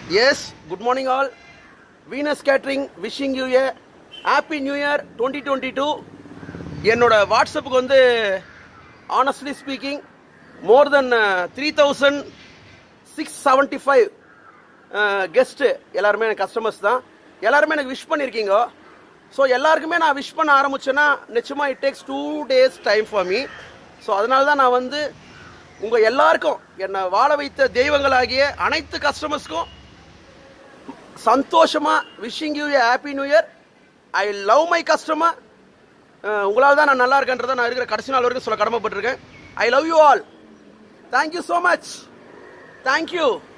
S good morning all Venus catering wishing you a happy new year twenty twenty two என்னோட வாட்ஸ்அப்புக்கு வந்து honestly speaking more then three thousand six seventy five guest எல்லாருமே எனக்கு customers தான் எல்லாருமே எனக்கு wish பண்ணியிருக்கீங்க ஸோ எல்லாருக்குமே நான் விஷ் பண்ண ஆரம்பிச்சேன்னா நிச்சயமாக it takes two days time for me so அதனால தான் நான் வந்து உங்கள் எல்லாருக்கும் என்னை வாழ வைத்த தெய்வங்களாகிய அனைத்து கஸ்டமர்ஸ்க்கும் சந்தோஷமா wishing you a happy new year I love my customer உங்களால் தான் நான் நல்லா இருக்கேன்றதை நான் இருக்கிற கடைசி நாள் வரைக்கும் சொல்ல கடமைப்பட்டிருக்கேன் I love you all thank you so much thank you